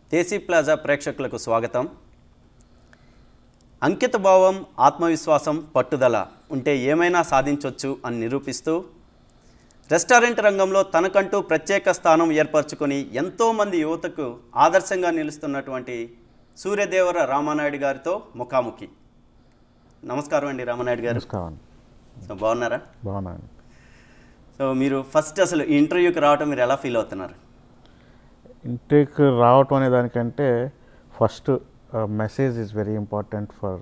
దేశీ plaza ప్రేక్షకులకు స్వాగతం అంకిత భావం ఆత్మవిశ్వాసం పట్టుదల ఉంటే ఏమైనా సాధించవచ్చు అని నిరూపిస్తూ రెస్టారెంట్ రంగంలో తనకంటూ ప్రత్యేక స్థానం ఏర్పరచుకొని ఎంతోమంది యువతకు ఆదర్శంగా నిలుస్తున్నటువంటి సూర్యదేవర రామానాయుడు గారితో ముఖాముఖి నమస్కారం అండి రామానాయుడు గారు నమస్కారం సో బాగున్నారా బాగున్నాను సో మీరు ఫస్ట్ అసలు ఈ ఇంటర్వ్యూకి రావటం మీరు ఎలా ఫీల్ అవుతున్నారు ఇంటికి రావటం అనే దానికంటే first message is very important for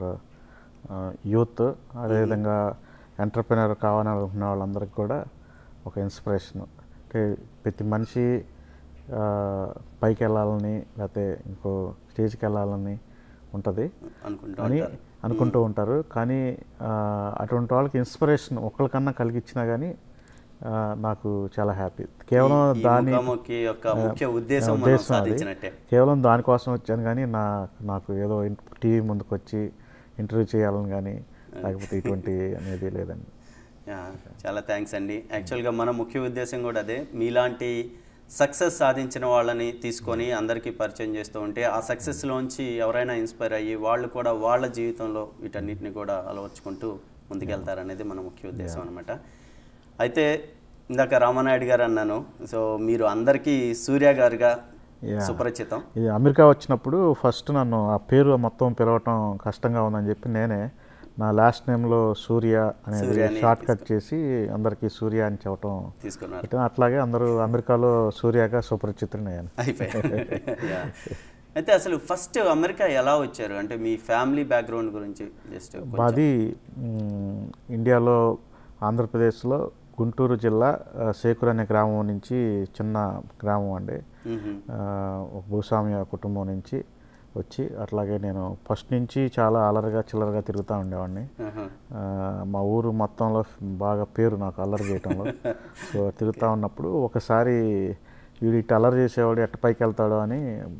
youth అదేవిధంగా ఎంటర్ప్రినర్ కావాలనుకున్న వాళ్ళందరికీ కూడా ఒక ఇన్స్పిరేషన్ అంటే ప్రతి మనిషి ఆ, పైకి వెళ్ళాలని లేకపోతే ఇంకో స్టేజ్కి వెళ్ళాలని ఉంటుంది అనుకుంటూ అని ఉంటారు అనుకుంటూ ఉంటారు కానీ ఆ, అటువంటి వాళ్ళకి ఇన్స్పిరేషన్ ఒకరికన్నా కలిగించినా కానీ ఆ, నాకు చాలా హ్యాపీ కేవలం ఈ దాని ముఖాముఖి యొక్క ముఖ్య ఉద్దేశం మనం ఉద్దేశం అది. సాధించినట్టే కేవలం దానికోసం వచ్చాను కానీ నా నాకు ఏదో టీవీ ముందుకు వచ్చి ఇంటర్వ్యూ చేయాలని కానీ లేకపోతే ఇటువంటి అనేది లేదండి యా, చాలా థ్యాంక్స్ అండి యాక్చువల్గా మన ముఖ్య ఉద్దేశం కూడా అదే మీలాంటి సక్సెస్ సాధించిన వాళ్ళని తీసుకొని అందరికీ పరిచయం చేస్తూ ఉంటే ఆ సక్సెస్లోంచి ఎవరైనా ఇన్స్పైర్ అయ్యి వాళ్ళు కూడా వాళ్ళ జీవితంలో వీటన్నిటిని కూడా అలవర్చుకుంటూ ముందుకెళ్తారనేది మన ముఖ్య ఉద్దేశం అనమాట అయితే ఇందాక రామానాయుడు గారు అన్నాను సో మీరు అందరికీ సూర్య గారుగా Yeah. సుపరిచితం ఇది అమెరికా వచ్చినప్పుడు ఫస్ట్ నన్ను ఆ పేరు మొత్తం పిలవటం కష్టంగా ఉందని చెప్పి నేనే నా లాస్ట్ నేమ్లో సూర్య అనేది సూర్య అని షార్ట్ కట్ చేసి అందరికీ సూర్య అని చెప్పటం తీసుకున్నారు అయితే అట్లాగే అందరూ అమెరికాలో సూర్యగా సుపరిచితుడిని అయ్యాను అయిపోయారు Yeah. అయితే అసలు ఫస్ట్ అమెరికా ఎలా వచ్చారు అంటే మీ ఫ్యామిలీ బ్యాక్గ్రౌండ్ గురించి జస్ట్ మాది మ్, ఇండియాలో ఆంధ్రప్రదేశ్లో గుంటూరు జిల్లా ఆ, సేకూర్ అనే గ్రామం నుంచి చిన్న గ్రామం అండి ఆ, ఒక భూస్వామ్య కుటుంబం నుంచి వచ్చి అట్లాగే నేను ఫస్ట్ నుంచి చాలా అలరగా చిల్లరగా తిరుగుతూ ఉండేవాడిని ఆ, మా ఊరు మొత్తంలో బాగా పేరు నాకు అల్లరి చేయటంలో సో తిరుగుతూ ఉన్నప్పుడు ఒకసారి వీడు ఇటు అల్లరి చేసేవాడు ఎట్ట పైకి వెళ్తాడో అని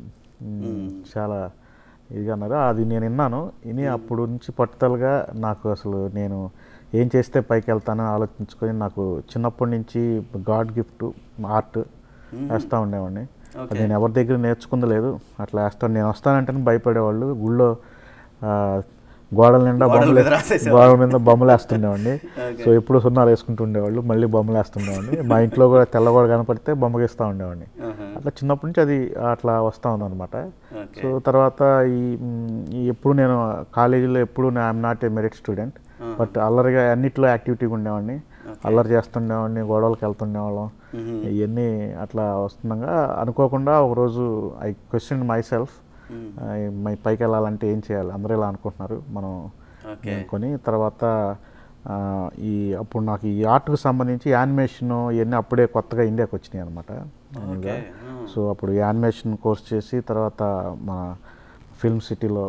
మ్, చాలా ఇదిగా అన్నారు అది నేను విన్నాను విని అప్పుడు నుంచి పట్టుదలగా నాకు అసలు నేను ఏం చేస్తే పైకి వెళ్తానో ఆలోచించుకొని నాకు చిన్నప్పటి నుంచి గాడ్ గిఫ్ట్ ఆర్ట్ వేస్తూ ఉండేవాడిని అది నేను ఎవరి దగ్గర నేర్చుకుంది లేదు అట్లా వేస్తాను నేను వస్తానంటే భయపడేవాళ్ళు గుళ్ళో ఆ, గోడల నిండా గోడల బొమ్మలు మీద రాసేసేవాళ్ళు. గోడల మీద బొమ్మలు వేస్తుండేవాడిని సో ఎప్పుడు సున్నాలు వేసుకుంటూ ఉండేవాళ్ళు మళ్ళీ బొమ్మలు వేస్తుండేవాడిని మా ఇంట్లో కూడా తెల్లగోడ కనపడితే బొమ్మ గీస్తూ ఉండేవాడిని అట్లా చిన్నప్పటి నుంచి అది అట్లా వస్తూ ఉందన్నమాట ఓకే సో తర్వాత ఈ మ్, ఈ ఎప్పుడు నేను కాలేజీలో ఎప్పుడు I'm not a merit student but అల్లరిగా అన్నిట్లో యాక్టివిటీగా ఉండేవాడిని అల్లరి చేస్తుండేవాడిని గొడవలకు వెళ్తుండేవాళ్ళం ఇవన్నీ అట్లా వస్తుండగా అనుకోకుండా ఒకరోజు I question myself my పైకి వెళ్ళాలంటే ఏం చేయాలి అందరూ ఇలా అనుకుంటున్నారు మనం ఓకే కొని తర్వాత ఆ, ఈ అప్పుడు నాకు ఈ ఆర్ట్కి సంబంధించి యానిమేషన్ ఇవన్నీ అప్పుడే కొత్తగా ఇండియాకి వచ్చినాయి అనమాట ఓకే సో అప్పుడు యానిమేషన్ కోర్స్ చేసి తర్వాత మన ఫిల్మ్ సిటీలో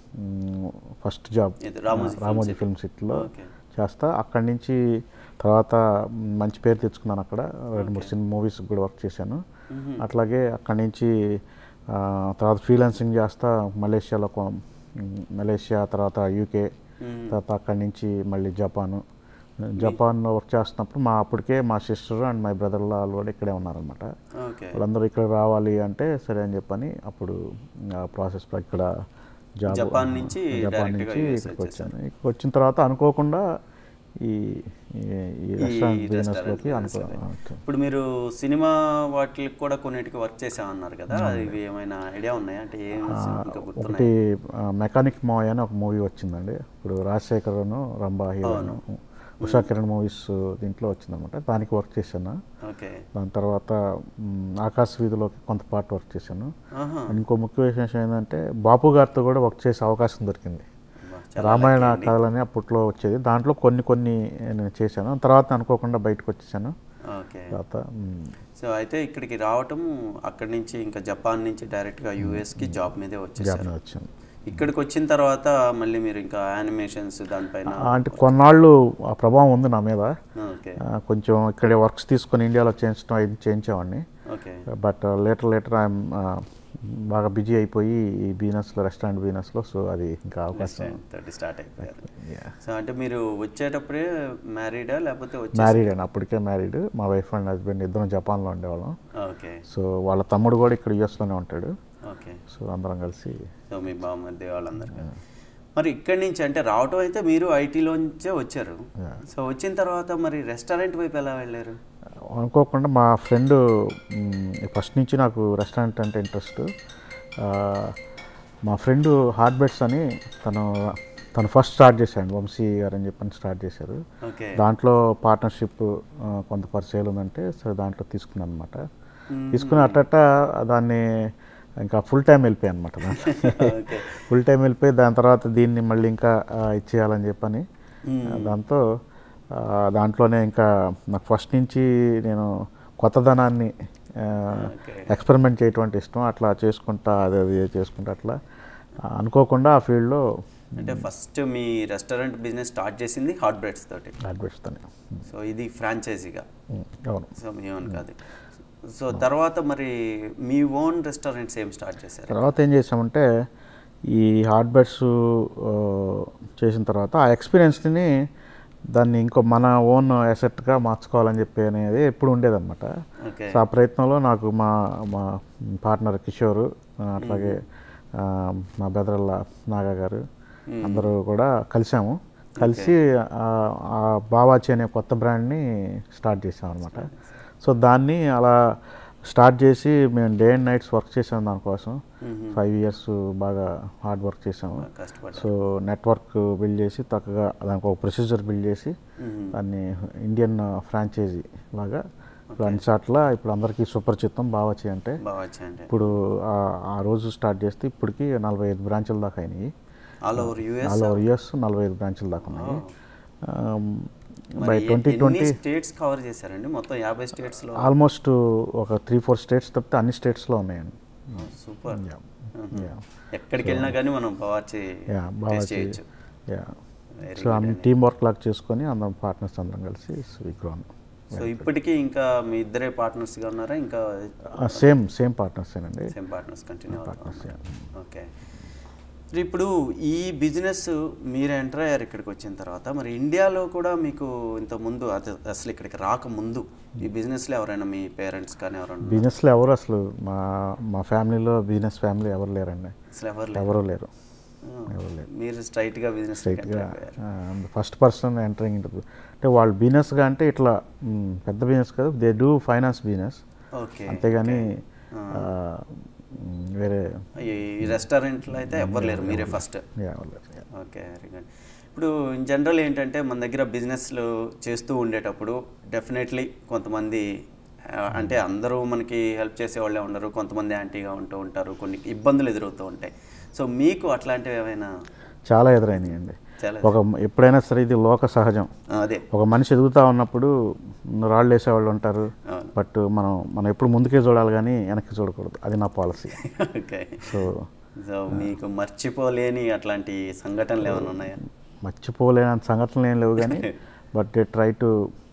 ఫస్ట్ జాబ్ ఇది Ramoji Film Ramoji City. Film సిటీలో ఓకే చేస్తా అక్కడి నుంచి తర్వాత మ్, మంచి పేరు తెచ్చుకున్నాను అక్కడ రెండు మూడు సినిమా మూవీస్ కూడా వర్క్ చేశాను అట్లాగే అక్కడి నుంచి ఆ, తర్వాత ఫ్రీలాన్సింగ్ చేస్తా మలేషియాలో కొ- మ్, మలేషియా తర్వాత యూకే తర్వాత అక్కడి నుంచి మళ్ళీ జపాను జపాన్లో వర్క్ చేస్తున్నప్పుడు మా అప్పటికే మా సిస్టర్ అండ్ మై బ్రదర్ వాళ్ళు కూడా ఇక్కడే ఉన్నారనమాట ఓకే వాళ్ళందరూ ఇక్కడ రావాలి అంటే సరే అని చెప్పని అప్పుడు ఆ ప్రాసెస్ ఇక్కడ జాబ్ జపాన్ నుంచి జపాన్ direct గా నుంచి US ఇక్కడికి వచ్చాను ఇక్కడికి వచ్చిన తర్వాత అనుకోకుండా ఈ ఈ- ఈ రెస్టారెంట్ బిజినెస్లోకి అనుకో ఇప్పుడు మీరు సినిమా వాటికి కూడా కొన్నిటికి వర్క్ చేసామన్నారు కదా ఇవి ఏమైనా ఐడియా ఉన్నాయా అంటే ఏం ఇంకా ఒకటి గుర్తున్నాయి మెకానిక్ మాయ్ అని ఒక మూవీ వచ్చిందండి ఇప్పుడు రాజశేఖర్ను రంభా హీరోను ఉషా కిరణ్ మూవీస్ దీంట్లో వచ్చిందనమాట దానికి వర్క్ చేశాను ఓకే దాని తర్వాత మ్, ఆకాశ వీధిలోకి కొంత పార్ట్ వర్క్ చేశాను ఆహా ఇంకో ముఖ్య విశేషం ఏంటంటే బాపు గారితో కూడా వర్క్ చేసే అవకాశం దొరికింది అబ్బా, చాలా రామాయణ lucky అండి. కథలని అప్పట్లో వచ్చేది దాంట్లో కొన్ని కొన్ని నేను చేశాను తర్వాత అనుకోకుండా బయటకు వచ్చేసాను ఓకే తర్వాత మ్, సో అయితే ఇక్కడికి రావటం అక్కడి నుంచి ఇంకా జపాన్ నుంచి డైరెక్ట్గా యూఎస్కి జాబ్ మీదే జాబ్ వచ్చేసారు మీద వచ్చాను ఇక్కడికి వచ్చిన తర్వాత మళ్ళీ మీరు ఇంకా యానిమేషన్స్ దానిపైన ఆ, అంటే కొన్నాళ్ళు ఆ ప్రభావం ఉంది నా మీద ఓకే ఆ, కొంచెం ఇక్కడే వర్క్స్ తీసుకొని ఇండియాలో చేయించడం ఇది చేయించేవాడిని okay but later later I'm బాగా బిజీ అయిపోయి ఈ బిజినెస్లో రెస్టారెంట్ బిజినెస్లో సో అది ఇంకా అవకాశం తోటి స్టార్ట్ అయిపోయారు Yeah. సో అంటే మీరు వచ్చేటప్పుడే మ్యారీడా లేకపోతే వచ్చే మ్యారీడ్ అండి అప్పటికే మ్యారీడ్ మా వైఫ్ అండ్ హస్బెండ్ ఇద్దరం జపాన్లో ఉండేవాళ్ళం ఓకే సో వాళ్ళ తమ్ముడు కూడా ఇక్కడ యూఎస్లోనే ఉంటాడు ఓకే సో అందరం కలిసి సో మీ బామ్మద్ది వాళ్ళందరూ మరి ఇక్కడి నుంచి అంటే రావటం అయితే మీరు ఐటీలోంచే వచ్చారు Yeah. సో వచ్చిన తర్వాత మరి రెస్టారెంట్ వైపు ఎలా వెళ్ళారు అనుకోకుండా మా ఫ్రెండ్ ఫస్ట్ నుంచి నాకు రెస్టారెంట్ అంటే ఇంట్రెస్ట్ మా ఫ్రెండ్ హార్ట్ బెట్స్ అని తను తను ఫస్ట్ స్టార్ట్ చేశాడు వంశీ గారు అని చెప్పని స్టార్ట్ చేశారు ఓకే దాంట్లో పార్ట్నర్షిప్ కొంత పరిచయాలు ఉందంటే సరే దాంట్లో తీసుకున్నాను అనమాట తీసుకుని అట్టట దాన్ని ఇంకా ఫుల్ టైం వెళ్ళిపోయాయి అనమాట ఓకే ఫుల్ టైం వెళ్ళిపోయి దాని తర్వాత దీన్ని మళ్ళీ ఇంకా ఆ, ఇచ్చేయాలని చెప్పని దాంతో ఆ, దాంట్లోనే ఇంకా నాకు ఫస్ట్ నుంచి నేను కొత్తదనాన్ని ఓకే ఎక్స్పెరిమెంట్ చేయటం అంటే ఇష్టం అట్లా చేసుకుంటా అదే అది చేసుకుంటా అట్లా ఆ, అనుకోకుండా ఆ ఫీల్డ్లో అంటే ఫస్ట్ మీ రెస్టారెంట్ బిజినెస్ స్టార్ట్ చేసింది హాట్ బ్రెడ్స్ తోటి అడ్వర్స్తాను సో ఇది ఫ్రాంచైజీగా అవును సో మీ ఓన్ కాదు సో తర్వాత మరి మీ ఓన్ రెస్టారెంట్స్ ఏం స్టార్ట్ చేశారు తర్వాత ఏం చేసామంటే ఈ హార్డ్వేర్స్ చేసిన తర్వాత ఆ ఎక్స్పీరియన్స్ని దాన్ని ఇంకో మన ఓన్ అసెట్గా మార్చుకోవాలని చెప్పి అనేది ఎప్పుడు ఉండేదన్నమాట ఓకే సో ఆ ప్రయత్నంలో నాకు మా మా పార్ట్నర్ కిషోర్ ఆ, అట్లాగే ఆ, మా బెదరల్ల నాగా గారు అందరూ కూడా కలిసాము కలిసి ఆ, ఆ బావాచి అనే కొత్త బ్రాండ్ని స్టార్ట్ చేసాం అనమాట సో దాన్ని అలా స్టార్ట్ చేసి మేము డే అండ్ నైట్స్ వర్క్ చేసాం దానికోసం ఫైవ్ ఇయర్స్ బాగా హార్డ్ వర్క్ చేసాము కష్టపడ్డారు సో నెట్వర్క్ బిల్డ్ చేసి చక్కగా దానికి ఒక ప్రొసీజర్ బిల్డ్ చేసి దాన్ని ఇండియన్ ఫ్రాంచైజీ లాగా ఇప్పుడు అన్ని చోట్ల ఇప్పుడు అందరికీ సుపరిచితం బావచ్చి అంటే బాగా వచ్చాయండి ఇప్పుడు ఆ- ఆ రోజు స్టార్ట్ చేస్తే ఇప్పటికి నలభై ఐదు బ్రాంచుల దాకా అయినాయి all over US all over US నలభై ఐదు బ్రాంచుల దాకా ఉన్నాయి బై ట్వంటీ ఎన్ని ట్వంటీ స్టేట్స్ కవర్ చేశారండి మొత్తం యాభై స్టేట్స్ లో ఆల్మోస్ట్ ఒక త్రీ ఫోర్ స్టేట్స్ తప్పితే అన్ని స్టేట్స్లో ఉన్నాయండి సూపర్ Yeah. ఎక్కడికి వెళ్ళినా కానీ మనం పవార్చి యా టేస్ట్ బాగా చేయొచ్చు యా Very సో అన్ని టీమ్ వర్క్ లాగా చేసుకొని అందరం పార్ట్నర్స్ అందరం కలిసి గ్రోన్ సో ఇప్పటికీ ఇంకా మీ ఇద్దరే partners గా ఉన్నారా ఇంకా సేమ్ సేమ్ పార్ట్నర్స్ ఏనండి same partners continue partners okay మరి ఇప్పుడు ఈ బిజినెస్ మీరు ఎంటర్ అయ్యారు ఇక్కడికి వచ్చిన తర్వాత మరి ఇండియాలో కూడా మీకు ఇంత ముందు అది అసలు ఇక్కడికి రాకముందు ఈ బిజినెస్లో ఎవరైనా మీ పేరెంట్స్ కానీ ఎవరైనా బిజినెస్లో ఎవరు అసలు మా మా ఫ్యామిలీలో బిజినెస్ ఫ్యామిలీ ఎవరు లేరండి అసలు ఎవరు లేరు ఎవరు లేరు ఆ, ఎవరు లేరు మీరు స్ట్రైట్గా బిజినెస్ స్ట్రైట్గా ఫస్ట్ పర్సన్ ఎంటరింగ్ ఇంటర్ అంటే వాళ్ళు బిజినెస్గా అంటే ఇట్లా మ్, పెద్ద బిజినెస్ కాదు they do finance business okay అంతేగాని ఆ, మ్, వేరే ఈ రెస్టారెంట్లో అయితే ఎవరు లేరు మీరే ఫస్ట్ యా, ఎవరు లేరు. యా. ఓకే వెరీ గుడ్ ఇప్పుడు ఇన్ జనరల్ ఏంటంటే మన దగ్గర బిజినెస్లు చేస్తూ ఉండేటప్పుడు డెఫినెట్లీ కొంతమంది ఆ, అంటే అందరూ మనకి హెల్ప్ చేసే వాళ్ళే ఉండరు కొంతమంది యాంటీగా ఉంటూ ఉంటారు కొన్ని ఇబ్బందులు ఎదురవుతూ ఉంటాయి సో మీకు అట్లాంటివి ఏమైనా చాలా ఎదురైనాయండి చాలా ఒక ఎప్పుడైనా సరే ఇది లోక సహజం ఆ, అదే ఒక మనిషి ఎదుగుతూ ఉన్నప్పుడు రాళ్ళు వేసేవాళ్ళు ఉంటారు అవును బట్ మనం మనం ఎప్పుడు ముందుకే చూడాలి కానీ వెనక్కి చూడకూడదు అది నా పాలసీ ఓకే సో సో మీకు మర్చిపోలేని అట్లాంటి సంఘటనలు ఏమైనా ఉన్నాయా మర్చిపోలేనంత సంఘటనలు ఏం లేవు కానీ బట్ ట్రై టు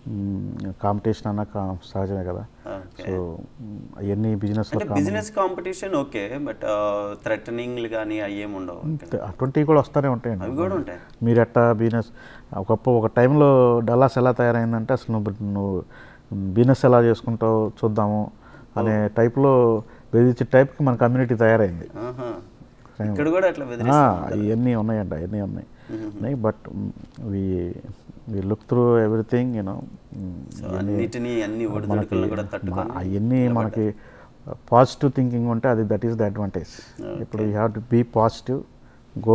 కాంపిటీషన్ అన్న కా- సహజమే కదా ఓకే సో అవన్నీ బిజినెస్లో అంటే బిజినెస్ కాంపిటీషన్ ఓకే బట్ థ్రెటనింగ్లు కానీ అవి ఏమి ఉండవు అటువంటివి కూడా వస్తూనే ఉంటాయండి అవి కూడా ఉంటాయి మీరు ఎట్టా బిజినెస్ ఒకప్పుడు ఒక టైంలో డల్లాస్ ఎలా తయారైందంటే అసలు నువ్వు నువ్వు బిజినెస్ ఎలా చేసుకుంటావు చూద్దాము అనే టైప్లో బెదిరించే టైప్కి మన కమ్యూనిటీ తయారైంది ఆహా. ఇక్కడ కూడా అట్లా ఆ, బెదిరిస్తారు ఇవన్నీ ఉన్నాయండి అవన్నీ ఉన్నాయి ఉన్నాయి but we we look through everything you know so అన్నిటినీ అన్ని ఒడిదుడుకులను కూడా తట్టుకొని అవన్నీ మనకి పాజిటివ్ థింకింగ్ ఉంటే అది దట్ ఈస్ ద అడ్వాంటేజ్ ఇప్పుడు you have to be positive go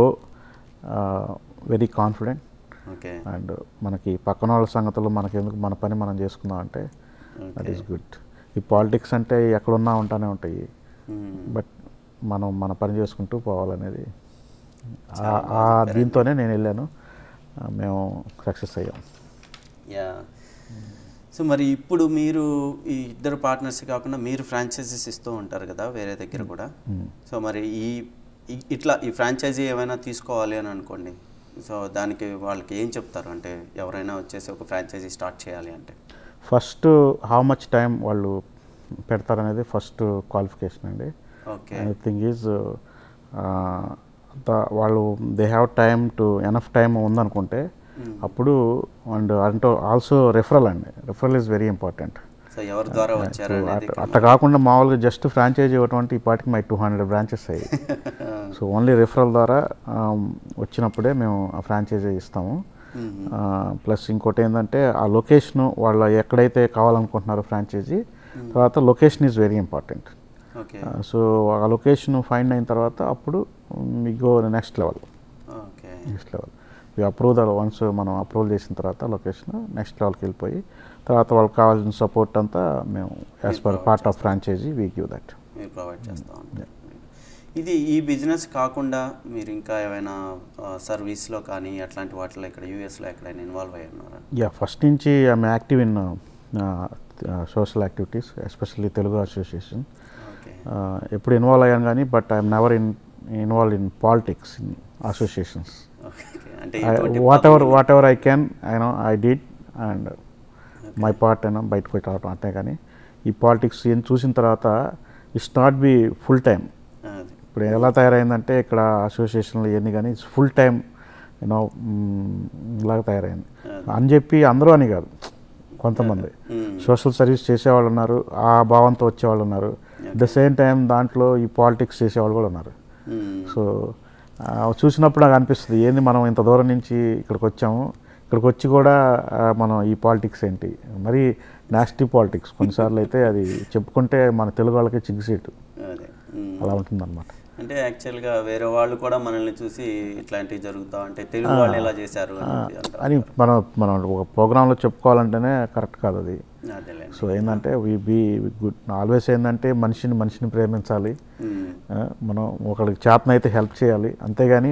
very confident okay and మనకి పక్కన వాళ్ళ సంగతులు మనకి ఎందుకు మన పని మనం చేసుకుందాం అంటే దట్ ఈస్ గుడ్ ఈ పాలిటిక్స్ అంటే ఎక్కడున్నా ఉంటానే ఉంటాయి బట్ మనం మన పని చేసుకుంటూ పోవాలనేది ఆ- ఆ దీంతోనే నేను వెళ్ళాను ఆ, మేము సక్సెస్ అయ్యాం యా సో మరి ఇప్పుడు మీరు ఈ ఇద్దరు పార్ట్నర్స్ కాకుండా మీరు ఫ్రాంచైజీస్ ఇస్తూ ఉంటారు కదా వేరే దగ్గర కూడా సో మరి ఈ ఈ- ఇట్లా ఈ ఫ్రాంచైజీ ఏమైనా తీసుకోవాలి అని అనుకోండి సో దానికి వాళ్ళకి ఏం చెప్తారు అంటే ఎవరైనా వచ్చేసి ఒక ఫ్రాంచైజీ స్టార్ట్ చేయాలి అంటే ఫస్ట్ హౌ మచ్ టైం వాళ్ళు పెడతారనేది ఫస్ట్ క్వాలిఫికేషన్ అండి ఓకే థింగ్ ఈజ్ వాళ్ళు they have time to enough time ఉందనుకుంటే అప్పుడు అండ్ అంటే ఆల్సో రెఫరల్ అండి referral is very important so ఎవరి ద్వారా వచ్చారు అనేది అట్ట కాకుండా మామూలుగా జస్ట్ ఫ్రాంచైజీ ఇవ్వటం అంటే ఈ పాటికి మై టూ హండ్రెడ్ బ్రాంచెస్ అయ్యాయి సో ఓన్లీ రెఫరల్ ద్వారా um, వచ్చినప్పుడే మేము ఆ ఫ్రాంచైజీ ఇస్తాము ప్లస్ ఇంకోటి ఏంటంటే ఆ లొకేషన్ వాళ్ళ ఎక్కడైతే కావాలనుకుంటున్నారో ఫ్రాంచైజీ తర్వాత location is very important okay so ఆ లొకేషన్ ఫైండ్ అయిన తర్వాత అప్పుడు మీ go next level okay next level we approve the once మనం అప్రూవల్ చేసిన తర్వాత లొకేషన్ నెక్స్ట్ లెవెల్కి వెళ్ళిపోయి తర్వాత వాళ్ళకి కావాల్సిన సపోర్ట్ అంతా మేము as per part of franchisee we give that మీరు ప్రొవైడ్ చేస్తూ ఉంటారు ఇది ఈ బిజినెస్ కాకుండా మీరు ఇంకా ఏమైనా సర్వీస్లో కానీ అట్లాంటి వాటిలో ఇక్కడ యూఎస్లో ఎక్కడైనా ఇన్వాల్వ్ అయ్యి ఉన్నారా యా ఫస్ట్ నుంచి I'm active in social activities especially Telugu association okay ఎప్పుడు ఇన్వాల్వ్ అయ్యాను కానీ but I'm never in involve in politics in associations okay అంటే ఎటువంటి whatever whatever I can I know I did and my part అయినా బయటకు పెట్టి రావడం అంతే కానీ ఈ పాలిటిక్స్ ఏం చూసిన తర్వాత it's not be full time అది ఇప్పుడు ఎలా తయారైందంటే ఇక్కడ అసోసియేషన్లు ఇవన్నీ కానీ ఇట్స్ ఫుల్ టైం యూనో ఇలాగ తయారైంది అని చెప్పి అందరూ అని కాదు కొంతమంది మ్మ్. సోషల్ సర్వీస్ చేసేవాళ్ళు ఉన్నారు ఆ భావంతో వచ్చేవాళ్ళు ఉన్నారు ద సేమ్ టైం దాంట్లో ఈ పాలిటిక్స్ చేసేవాళ్ళు కూడా ఉన్నారు మ్మ్. సో ఆ, చూసినప్పుడు నాకు అనిపిస్తుంది ఏంది మనం ఇంత దూరం నుంచి ఇక్కడికి వచ్చాము ఇక్కడికి వచ్చి కూడా ఆ, మనం ఈ పాలిటిక్స్ ఏంటి మరి నాస్టీ పాలిటిక్స్ కొన్నిసార్లు అయితే అది చెప్పుకుంటే మన తెలుగు వాళ్ళకి చిగ్గుసీటు అదే మ్మ్. అలా ఉంటుందన్నమాట అంటే యాక్చువల్గా వేరే వాళ్ళు కూడా మనల్ని చూసి ఇట్లాంటివి జరుగుతా అంటే తెలుగు వాళ్ళు ఎలా చేశారు అని చెప్పి అంటారు. అని మనం మనం ఒక ప్రోగ్రాంలో చెప్పుకోవాలంటేనే కరెక్ట్ కాదు అది అదేలేండి సో ఏంటంటే వి బీ గుడ్ ఆల్వేస్ ఏంటంటే మనిషిని మనిషిని ప్రేమించాలి మ్మ్. ఆ, మనం ఒకరికి చేతనైతే హెల్ప్ చేయాలి అంతేగాని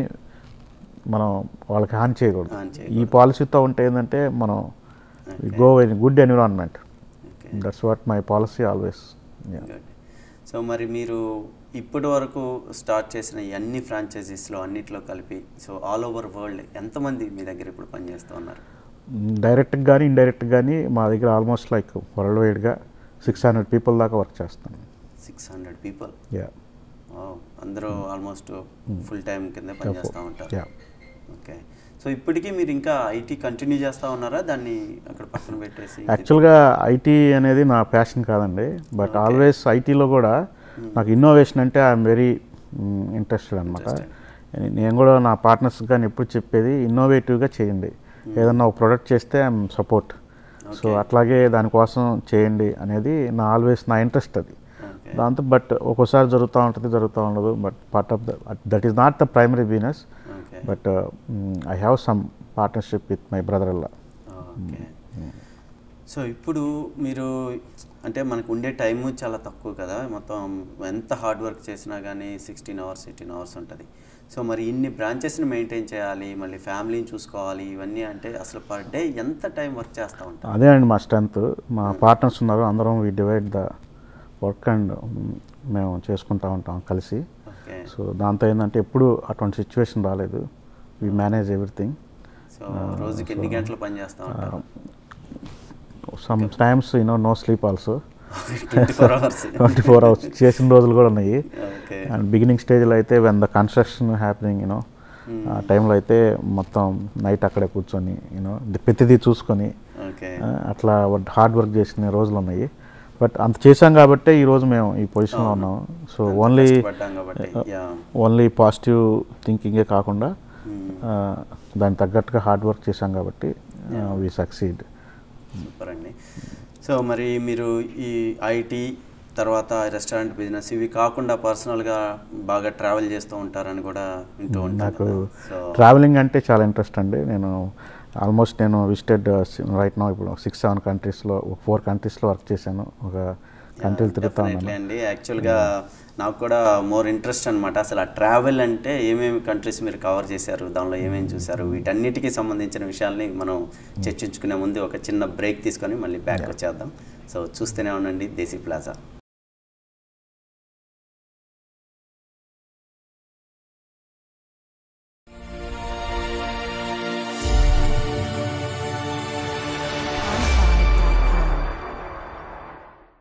మనం వాళ్ళకి హాని చేయకూడదు హాని ఈ పాలసీతో ఉంటే ఏంటంటే మనం go in good environment okay that's what my policy always good so మరి మీరు ఇప్పటి వరకు స్టార్ట్ చేసిన ఈ అన్ని ఫ్రాంచైజీస్లో అన్నిట్లో కలిపి సో ఆల్ ఓవర్ వరల్డ్ ఎంతమంది మీ దగ్గర ఇప్పుడు పనిచేస్తూ ఉన్నారు డైరెక్ట్గా కానీ ఇండైరెక్ట్గా కానీ మా దగ్గర ఆల్మోస్ట్ లైక్ వరల్డ్ వైడ్గా సిక్స్ హండ్రెడ్ పీపుల్ దాకా వర్క్ చేస్తాను సిక్స్ హండ్రెడ్ పీపుల్ యా అందరూ ఆల్మోస్ట్ ఫుల్ టైం కింద పనిచేస్తూ ఉంటారు యా ఓకే సో ఇప్పటికీ మీరు ఇంకా ఐటీ కంటిన్యూ చేస్తూ ఉన్నారా దాన్ని అక్కడ పక్కన పెట్టేసి యాక్చువల్గా ఐటీ అనేది నా ప్యాషన్ కాదండి బట్ ఆల్వేస్ ఐటీలో కూడా నాకు ఇన్నోవేషన్ అంటే ఐఎమ్ వెరీ ఇంట్రెస్టెడ్ అనమాట నేను కూడా నా పార్ట్నర్స్ కానీ ఎప్పుడు చెప్పేది ఇన్నోవేటివ్గా చేయండి ఏదన్నా ఒక ప్రొడక్ట్ చేస్తే ఐఎమ్ సపోర్ట్ సో అట్లాగే దానికోసం చేయండి అనేది నా ఆల్వేస్ నా ఇంట్రెస్ట్ అది ఓకే దాంతో బట్ ఒక్కోసారి జరుగుతూ ఉంటుంది జరుగుతూ ఉండదు but part of the that is not the primary business okay but I have some partnership with my brother అల్లా ఓకే సో ఇప్పుడు మీరు అంటే మనకు ఉండే టైము చాలా తక్కువ కదా మొత్తం ఎంత హార్డ్ వర్క్ చేసినా కానీ సిక్స్టీన్ అవర్స్ ఎయిటీన్ అవర్స్ ఉంటుంది సో మరి ఇన్ని బ్రాంచెస్ని మెయింటైన్ చేయాలి మళ్ళీ ఫ్యామిలీని చూసుకోవాలి ఇవన్నీ అంటే అసలు పర్ డే ఎంత టైం వర్క్ చేస్తూ ఉంటాం అదే అండి మా స్ట్రెంత్ మా పార్ట్నర్స్ ఉన్నారు అందరం we divide the work and మేము చేసుకుంటూ ఉంటాం కలిసి ఓకే సో దాంతో ఏంటంటే ఎప్పుడు అటువంటి సిచ్యువేషన్ రాలేదు వి మేనేజ్ ఎవ్రీథింగ్ సో రోజుకి ఎన్ని గంటలు పని చేస్తూ ఉంటారు some times you know no sleep also twenty four hours twenty four hours చేసిన రోజులు కూడా ఉన్నాయి ఓకే అండ్ బిగినింగ్ స్టేజ్లో అయితే when the construction happening you know ఆ టైంలో అయితే మొత్తం నైట్ అక్కడే కూర్చొని యూనో ప్రతిదీ చూసుకొని ఓకే ఆ, అట్లా హార్డ్ వర్క్ చేసిన రోజులు ఉన్నాయి బట్ అంత చేశాం కాబట్టే ఈరోజు మేము ఈ పొజిషన్లో ఉన్నాం సో ఓన్లీ పడ్డాం కాబట్టి యా ఓన్లీ పాజిటివ్ థింకింగే కాకుండా ఆ, దానికి తగ్గట్టుగా హార్డ్ వర్క్ చేశాం కాబట్టి వి సక్సీడ్ సూపర్ అండి సో మరి మీరు ఈ ఐటీ తర్వాత రెస్టారెంట్ బిజినెస్ ఇవి కాకుండా పర్సనల్గా బాగా ట్రావెల్ చేస్తూ ఉంటారని కూడా వింటూ ఉంటాను నాకు కదా. సో ట్రావెలింగ్ అంటే చాలా ఇంట్రెస్ట్ అండి నేను ఆల్మోస్ట్ నేను విజిటెడ్ రైట్ నో ఇప్పుడు సిక్స్ సెవెన్ కంట్రీస్లో ఒక ఫోర్ కంట్రీస్లో వర్క్ చేశాను ఒక కంట్రీలు తిరుగుతా డెఫినెట్లీ ఉన్నాను అండి యాక్చువల్గా నాకు కూడా మోర్ ఇంట్రెస్ట్ అనమాట అసలు ఆ ట్రావెల్ అంటే ఏమేమి కంట్రీస్ మీరు కవర్ చేశారు దానిలో ఏమేమి చూశారు వీటన్నిటికీ సంబంధించిన విషయాల్ని మనం చర్చించుకునే ముందు ఒక చిన్న బ్రేక్ తీసుకొని మళ్ళీ బ్యాక్ వచ్చేద్దాం సో చూస్తూనే ఉండండి దేశీ ప్లాజా